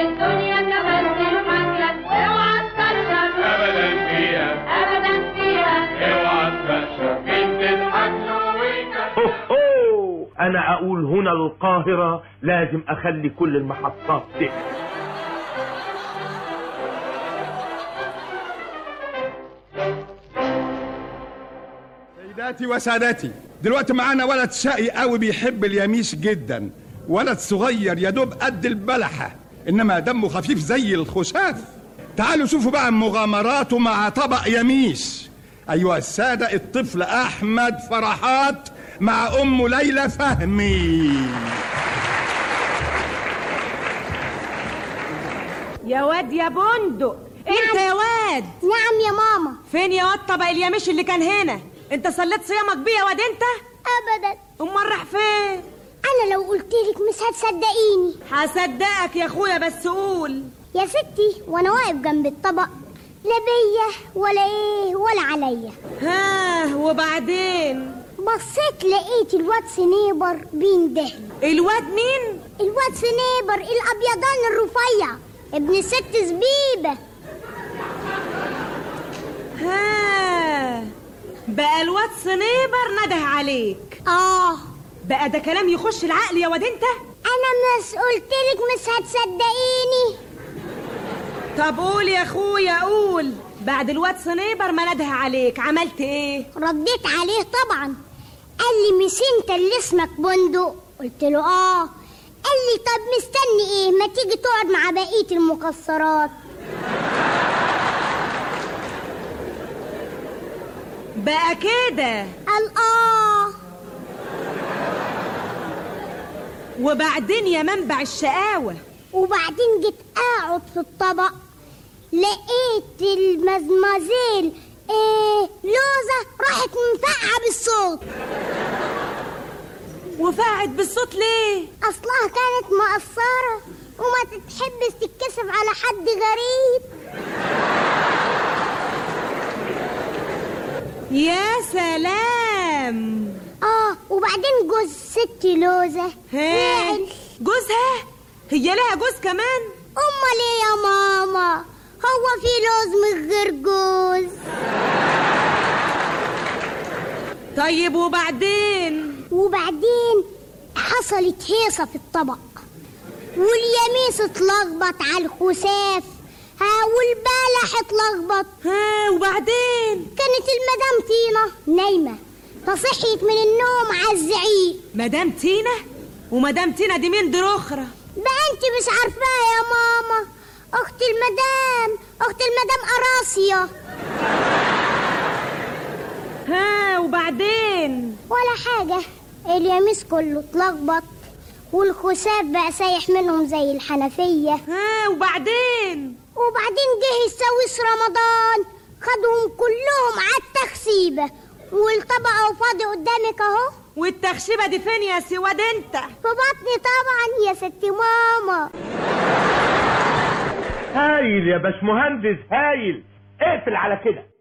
الدنيا كمان تضحك لك واوعى تكشف ابدا فيها ابدا فيها اوعى تكشف مين تضحك له ويكشف أوه. انا اقول هنا القاهرة لازم اخلي كل المحطات تقفل سيداتي وسادتي دلوقتي معانا ولد شقي قوي بيحب اليميش جدا ولد صغير يا دوب قد البلحة انما دمه خفيف زي الخشاف تعالوا شوفوا بقى مغامراته مع طبق يميش ايها السادة الطفل احمد فرحات مع امه ليلى فهمي يا واد يا بندق انت يا واد نعم يا ماما فين يا واد طبق اليميش اللي كان هنا انت صليت صيامك بيه يا واد انت ابدا امال راح فين انا لو قلت لك مش هتصدقيني هصدقك يا اخويا بس قول يا ستي وانا واقف جنب الطبق لا بيا ولا ايه ولا عليا ها وبعدين بصيت لقيت الواد سنيبر بينده الواد مين الواد سنيبر الابيضان الرفيع ابن ست زبيبه ها بقى الواد صنيبر نده عليك اه بقى ده كلام يخش العقل يا واد انت انا مش قلتلك مش هتصدقيني طب قول يا اخويا قول بعد الواد صنيبر ما نده عليك عملت ايه رديت عليه طبعا قال لي مش انت اللي اسمك بندق قلت له اه قال لي طب مستني ايه ما تيجي تقعد مع بقيه المكسرات بقى كده قال اه وبعدين يا منبع الشقاوه وبعدين جيت اقعد في الطبق لقيت المزمازيل ايه لوزة راحت منفقعة بالصوت وفاعت بالصوت ليه اصلها كانت مقصرة وما تتحبش تتكسف على حد غريب يا سلام اه وبعدين جوز ستي لوزة ها زعل جوزها هي لها جوز كمان امال ايه يا ماما هو في لوز من غير جوز طيب وبعدين وبعدين حصلت هيصة في الطبق واليميس اتلخبط على الخساف ها والبلح اتلخبط ها وبعدين كانت المدام طينة نايمة فصحيت من النوم على الزعيق مدام تينا ومدام تينا دي مين دي اخرى بقى انت مش عارفاها يا ماما اخت المدام اخت المدام قراصية ها وبعدين ولا حاجة اليميس كله اتلخبط والخساف بقى سايح منهم زي الحنفية ها وبعدين وبعدين جه السويس رمضان خدهم كلهم على التخسيبة والطبق اهو فاضي قدامك اهو والتخشيبه دي فين يا سواد انت في بطني طبعا يا ست ماما هايل يا باشمهندس هايل اقفل على كده